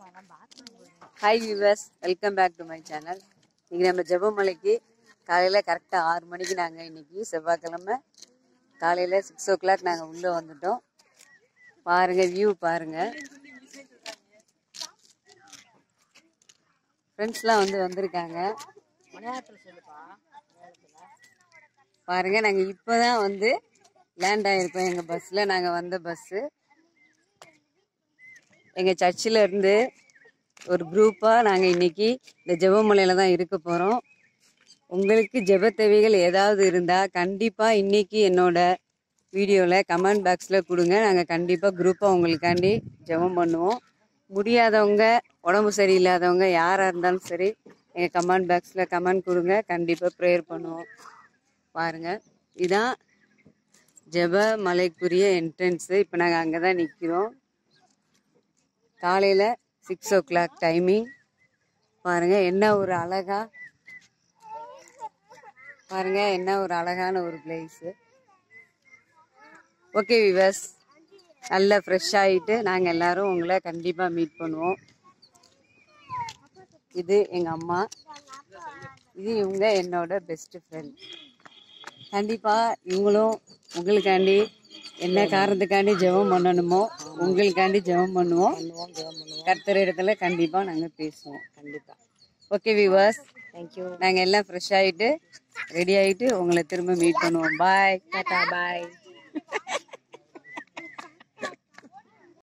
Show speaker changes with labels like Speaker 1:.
Speaker 1: hi viewers welcome back to my channel இன்னைக்கு நம்ம ஜெபமலைக்கு காலையில் கரெக்டாக ஆறு மணிக்கு நாங்கள் இன்னைக்கு செவ்வாய்க்கிழமை காலையில் சிக்ஸ் ஓ கிளாக் நாங்கள் உள்ளே வந்துட்டோம் பாருங்க வியூ பாருங்க ஃப்ரெண்ட்ஸ்லாம் வந்து வந்திருக்காங்க பாருங்க நாங்கள் இப்போ தான் வந்து லேண்ட் ஆகிருக்கோம் எங்கள் பஸ்ஸில் நாங்கள் வந்த பஸ்ஸு எங்கள் சர்ச்சில் இருந்து ஒரு குரூப்பாக நாங்கள் இன்னைக்கு இந்த ஜெபமலையில் தான் இருக்க போகிறோம் உங்களுக்கு ஜெப தேவைகள் ஏதாவது இருந்தால் கண்டிப்பாக இன்னைக்கு என்னோட வீடியோவில் கமெண்ட் பாக்ஸில் கொடுங்க நாங்கள் கண்டிப்பாக குரூப்பாக உங்களுக்காண்டி ஜெபம் பண்ணுவோம் முடியாதவங்க உடம்பு சரியில்லாதவங்க யாராக இருந்தாலும் சரி எங்கள் கமெண்ட் பாக்ஸில் கமெண்ட் கொடுங்க கண்டிப்பாக ப்ரேயர் பண்ணுவோம் பாருங்கள் இதான் ஜெப மலைக்குரிய என்ட்ரன்ஸு இப்போ நாங்கள் அங்கே தான் நிற்கிறோம் காலையில் சிக்ஸ் ஓ கிளாக் டைமிங் பாருங்க என்ன ஒரு அழகா பாருங்க என்ன ஒரு அழகான ஒரு பிளேஸு ஓகே விவஸ் நல்லா ஃப்ரெஷ் ஆகிட்டு நாங்கள் எல்லாரும் உங்களை கண்டிப்பாக மீட் பண்ணுவோம் இது எங்கள் அம்மா இது இவங்க என்னோட பெஸ்ட் ஃப்ரெண்ட் கண்டிப்பாக இவங்களும் உங்களுக்காண்டி என்ன காரணத்துக்காண்டி ஜெபம் பண்ணணுமோ உங்களுக்காண்டி ஜெபம் பண்ணுவோம் கர்த்தர் இடத்துல கண்டிப்பாக நாங்கள் பேசுவோம் கண்டிப்பாக ஓகே வியூவர்ஸ் தேங்க்யூ நாங்கள் எல்லாம் ஃப்ரெஷ் ஆகிட்டு ரெடி ஆகிட்டு உங்களை திரும்ப மீட் பண்ணுவோம் பாய் டாட்டா பாய்